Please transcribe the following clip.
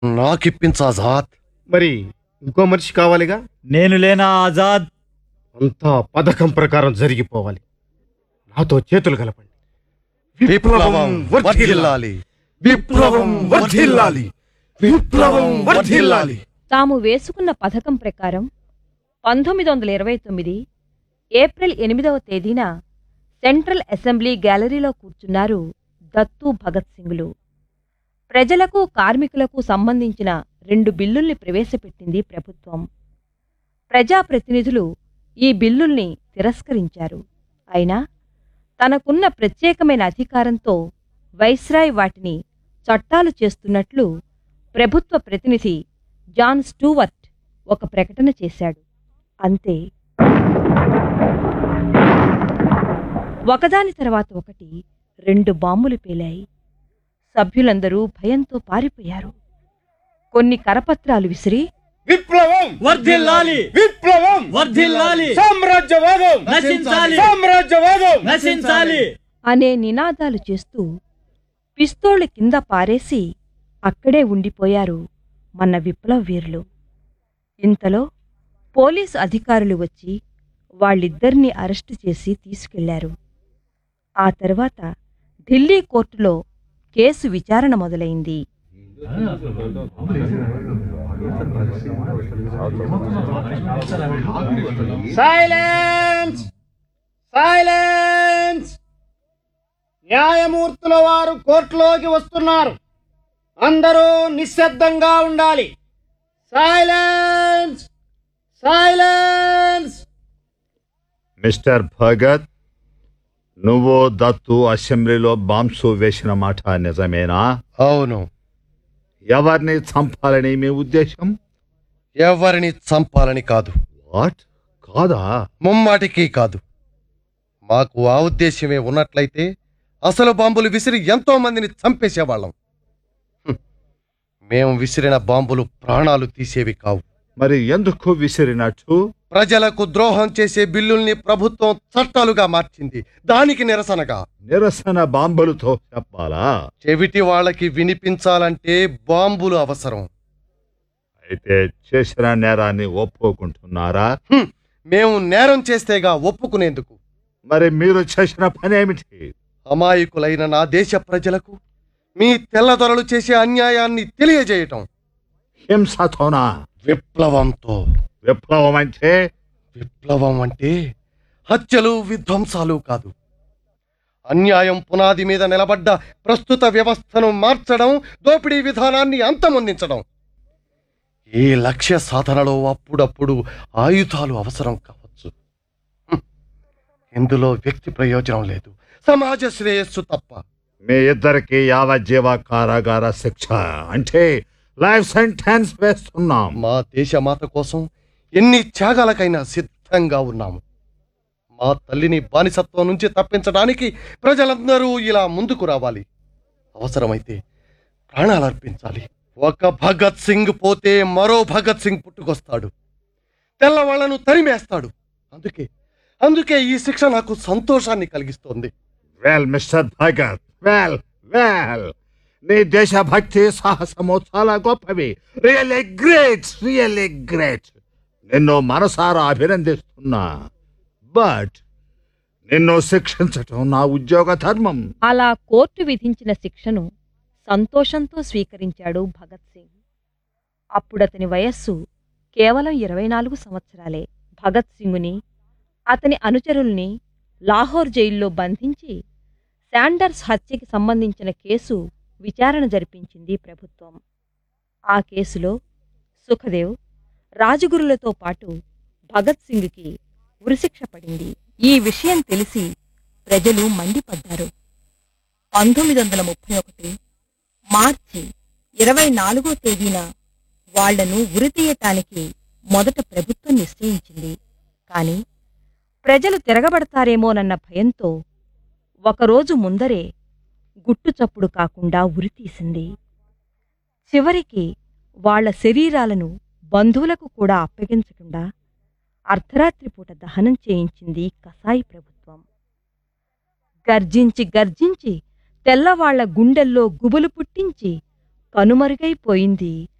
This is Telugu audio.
నాకిప్పించాజాద్ మరి ఇంకో మనిషి కావాలిగా నేను లేనా ఆజాద్ అంతా పథకం ప్రకారం జరిగిపోవాలి నాతో చేతులు కలపండి విప్లవం వర్ధిల్లాలి విప్లవం వర్ధిల్లాలి విప్లవం వర్ధిల్లాలి తాము వేసుకున్న పథకం ప్రకారం పంతొమ్మిది వందల ఇరవై తొమ్మిది ఏప్రిల్ ఎనిమిదవ తేదీన సెంట్రల్ అసెంబ్లీ గ్యాలరీలో కూర్చున్నారు దత్తు భగత్ సింగులు ప్రజలకు కార్మికులకు సంబంధించిన రెండు బిల్లుల్ని ప్రవేశపెట్టింది ప్రభుత్వం ప్రజాప్రతినిధులు ఈ బిల్లుల్ని తిరస్కరించారు అయినా తనకున్న ప్రత్యేకమైన అధికారంతో వైస్రాయ్ వాటిని చట్టాలు చేస్తున్నట్లు ప్రభుత్వ ప్రతినిధి జాన్ స్టూవర్ట్ ఒక ప్రకటన చేశాడు అంతే ఒకదాని తర్వాత ఒకటి రెండు బాంబులు పేలాయి సభ్యులందరూ భయంతో పారిపోయారు కొన్ని కరపత్రాలు విసిరి విప్లవం వర్ధిల్లాలి విప్లవం వర్ధిల్లాలి సామ్రాజ్యవాదం నశించాలి సామ్రాజ్యవాదం నశించాలి అనే నినాదాలు చేస్తూ పిస్తోళ్లు కింద పారేసి అక్కడే ఉండిపోయారు మన విప్లవ వీరులు ఇంతలో పోలీసు అధికారులు వచ్చి వాళ్ళిద్దరినీ అరెస్టు చేసి తీసుకెళ్లారు ఆ తర్వాత ఢిల్లీ కోర్టులో కేసు విచారణ మొదలైంది సైలెన్స్ సైలెన్స్ న్యాయమూర్తుల వారు కోర్టులోకి వస్తున్నారు అందరూ నిశ్శబ్దంగా ఉండాలి సైలెన్స్ సైలెన్స్ మిస్టర్ భగత్ నువ్వు దత్తు అసెంబ్లీలో బాంబ్స్ వేసిన మాట నిజమేనా అవును ఎవరిని చంపాలని మీ ఉద్దేశం ఎవరిని చంపాలని కాదు వాట్ కాదా ముమ్మాటికి కాదు మాకు ఆ ఉద్దేశ్యమే ఉన్నట్లయితే అసలు బాంబులు విసిరి ఎంతో మందిని చంపేసేవాళ్ళం హ్మ్. మేము విసిరిన బాంబులు ప్రాణాలు తీసేవి కావు మరి ఎందుకు విసిరినట్టు ప్రజలకు ద్రోహం చేసే బిల్లుల్ని ప్రభుత్వం చట్టాలుగా మార్చింది దానికి నిరసనగా నిరసన బాంబులతో చెప్పాలా చెవిటి వాళ్ళకి వినిపించాలంటే బాంబులు అవసరం అయితే చేసిన నేరాన్ని ఒప్పుకుంటున్నారా హ్మ్. మేము నేరం చేస్తేగా ఒప్పుకునేందుకు మరి మీరు చేసిన పనేమిటి అమాయకులైన నా దేశ ప్రజలకు మీ తెల్లదొరలు చేసే అన్యాయాన్ని తెలియజేయటం హింసతోనా విప్లవంతో విప్లవం అంటే విప్లవం అంటే హత్యలు విధ్వంసాలు కాదు అన్యాయం పునాది మీద నిలబడ్డ ప్రస్తుత వ్యవస్థను మార్చడం దోపిడీ విధానాన్ని అంతమొందించడం ఈ లక్ష్య సాధనలో అప్పుడప్పుడు ఆయుధాలు అవసరం కావచ్చు హ్మ్. ఇందులో వ్యక్తి ప్రయోజనం లేదు సమాజ శ్రేయస్సు తప్ప మీ ఇద్దరికి యావజ్జీవ కారాగార శిక్ష అంటే లైఫ్ సెంటెన్స్ వేస్తున్నాం మా దేశమాత కోసం ఎన్ని త్యాగాలకైనా సిద్ధంగా ఉన్నాము మా తల్లిని బానిసత్వం నుంచి తప్పించడానికి ప్రజలందరూ ఇలా ముందుకు రావాలి అవసరమైతే ప్రాణాలు అర్పించాలి ఒక భగత్ సింగ్ పోతే మరో భగత్ సింగ్ పుట్టుకొస్తాడు తెల్లవాళ్లను తరిమేస్తాడు అందుకే అందుకే ఈ శిక్ష నాకు సంతోషాన్ని కలిగిస్తోంది well mister Bhagat well well నీ దేశభక్తి సాహసము చాలా గొప్పవి రియల్లీ గ్రేట్ రియల్లీ గ్రేట్ నిన్ను మనసారా అభినందిస్తున్నా బట్ నిన్ను శిక్షించటం నా ఉద్యోగ ధర్మం అలా కోర్టు విధించిన శిక్షను సంతోషంతో స్వీకరించాడు భగత్ సింగ్ అప్పుడతని వయస్సు కేవలం ఇరవై నాలుగు సంవత్సరాలే భగత్ సింగుని అతని అనుచరుల్ని లాహోర్ జైల్లో బంధించి శాండర్స్ హత్యకి సంబంధించిన కేసు విచారణ జరిపించింది ప్రభుత్వం ఆ కేసులో సుఖదేవ్ రాజగురులతో పాటు భగత్ సింగ్కి ఉరిశిక్ష పడింది ఈ విషయం తెలిసి ప్రజలు మండిపడ్డారు పంతొమ్మిది వందల ముప్పై ఒకటి మార్చి ఇరవై నాలుగో తేదీన వాళ్లను ఉరితీయటానికి మొదట ప్రభుత్వం నిశ్చయించింది కాని ప్రజలు తిరగబడతారేమోనన్న భయంతో ఒకరోజు ముందరే గుట్టుచప్పుడు కాకుండా ఉరితీసింది చివరికి వాళ్ల శరీరాలను బంధువులకు కూడా అప్పగించకుండా అర్ధరాత్రి పూట దహనం చేయించింది కసాయి ప్రభుత్వం గర్జించి గర్జించి తెల్లవాళ్ల గుండెల్లో గుబులు పుట్టించి కనుమరుగైపోయింది